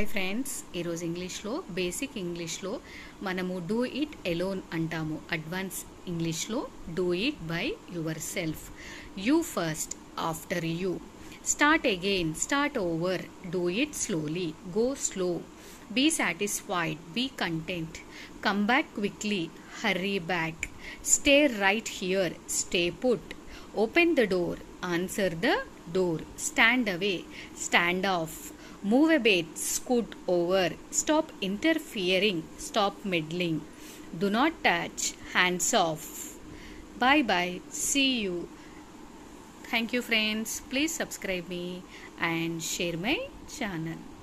Hi friends ఈరోజు ఇంగ్లీష్లో basic ఇంగ్లీష్లో మనము డూ ఇట్ ఎలోన్ అంటాము అడ్వాన్స్ ఇంగ్లీష్లో do it by yourself you first after you start again start over do it slowly go slow be satisfied be content come back quickly hurry back stay right here stay put open the door answer the door stand away stand off move a bit, scoot over, stop interfering, stop meddling, do not touch, hands off. Bye bye, see you. Thank you, friends. Please subscribe me and share my channel.